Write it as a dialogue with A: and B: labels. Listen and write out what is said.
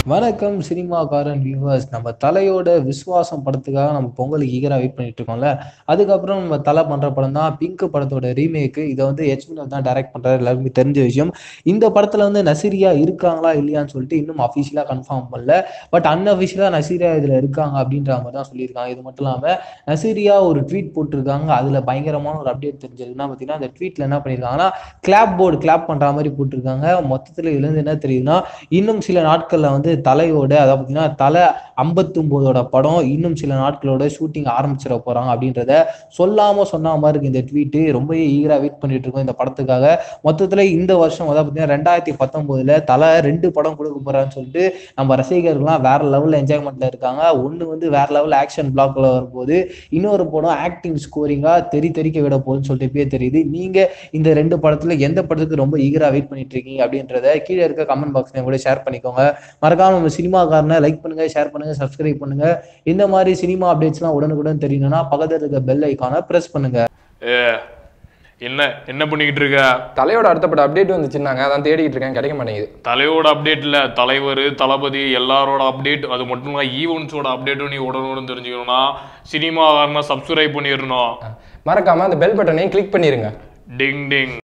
A: வணக்கம் சினிமாக்காரன் வியூவர்ஸ் நம்ம தலையோட விஸ்வாசம் படத்துக்காக நம்ம பொங்கலுக்கு ஈகராக வெயிட் பண்ணிட்டு இருக்கோம்ல அதுக்கப்புறம் நம்ம தலை பண்ற படம் தான் பிங்க் படத்தோட ரீமேக்கு இதை வந்து ஹெச் வினோத் தான் டைரக்ட் பண்றாரு எல்லாருக்குமே தெரிஞ்ச விஷயம் இந்த படத்துல வந்து நசீரியா இருக்காங்களா இல்லையான்னு சொல்லிட்டு இன்னும் அஃபிஷியலா கன்ஃபார்ம் பண்ணல பட் அன்அஃபிஷியலா நசீரியா இதுல இருக்காங்க அப்படின்ற மாதிரி தான் சொல்லியிருக்காங்க இது மட்டும் இல்லாம நசீரியா ஒரு ட்வீட் போட்டிருக்காங்க அதுல பயங்கரமான ஒரு அப்டேட் தெரிஞ்சதுன்னா பார்த்தீங்கன்னா அந்த ட்வீட்ல என்ன பண்ணியிருக்காங்கன்னா கிளாப் போர்டு கிளாப் பண்ற மாதிரி போட்டிருக்காங்க மொத்தத்துல இதுல இருந்து என்ன தெரியுதுன்னா இன்னும் சில நாட்கள்ல வந்து தலையோட அதாவது பார்த்தீங்கன்னா தலை ஐம்பத்தொம்போதோட படம் இன்னும் சில நாட்களோட ஷூட்டிங் ஆரம்பிச்சிட போறாங்க அப்படின்றத சொல்லாம சொன்ன மாதிரி இருக்கு இந்த ட்வீட் ரொம்ப ஈகரா வெயிட் பண்ணிட்டு இருக்கோம் இந்த படத்துக்காக மொத்தத்துல இந்த வருஷம் அதாவது பார்த்தீங்கன்னா ரெண்டாயிரத்தி பத்தொன்பதுல தலை ரெண்டு படம் கொடுக்க போறான்னு சொல்லிட்டு நம்ம ரசிகர்கள்லாம் வேற லெவல்ல என்ஜாய்மெண்ட்ல இருக்காங்க ஒண்ணு வந்து வேற லெவல் ஆக்ஷன் பிளாக்ல வரும்போது இன்னொரு படம் ஆக்டிங் ஸ்கோரிங்கா தெரி தெறிக்க விட போகுதுன்னு சொல்லிட்டு இப்பயே தெரியுது நீங்க இந்த ரெண்டு படத்துல எந்த படத்துக்கு ரொம்ப ஈகரா வெயிட் பண்ணிட்டு இருக்கீங்க அப்படின்றத கீழே இருக்க கமெண்ட் பாக்ஸ்ல கூட ஷேர் பண்ணிக்கோங்க மறக்காம நம்ம சினிமாக்காரனை லைக் பண்ணுங்க ஷேர் பண்ணுங்க சப்ஸ்கிரைப் பண்ணுங்க இந்த மாதிரி சினிமா அப்டேட்ஸ்லாம் உடனுக்குடன் தெரியணும்னா பக்கத்துல இருக்க பெல் ஐக்கானை பிரஸ் பண்ணுங்க
B: ஏ என்ன என்ன பண்ணிக்கிட்டு இருக்க
C: தலையோட அடுத்தப்பட்ட அப்டேட் வந்துச்சுன்னாங்க அதான் தேடிட்டு இருக்கேன் கிடைக்க மாட்டேங்குது
B: தலையோட அப்டேட்ல தலைவர் தளபதி எல்லாரோட அப்டேட் அது மட்டும் இல்லை ஈவெண்ட்ஸோட அப்டேட்டும் நீ உடனுடன் தெரிஞ்சுக்கணும்னா சினிமா சப்ஸ்கிரைப் பண்ணிடணும்
C: மறக்காம அந்த பெல் பட்டனையும் கிளிக் பண்ணிருங்க
B: டிங் டிங்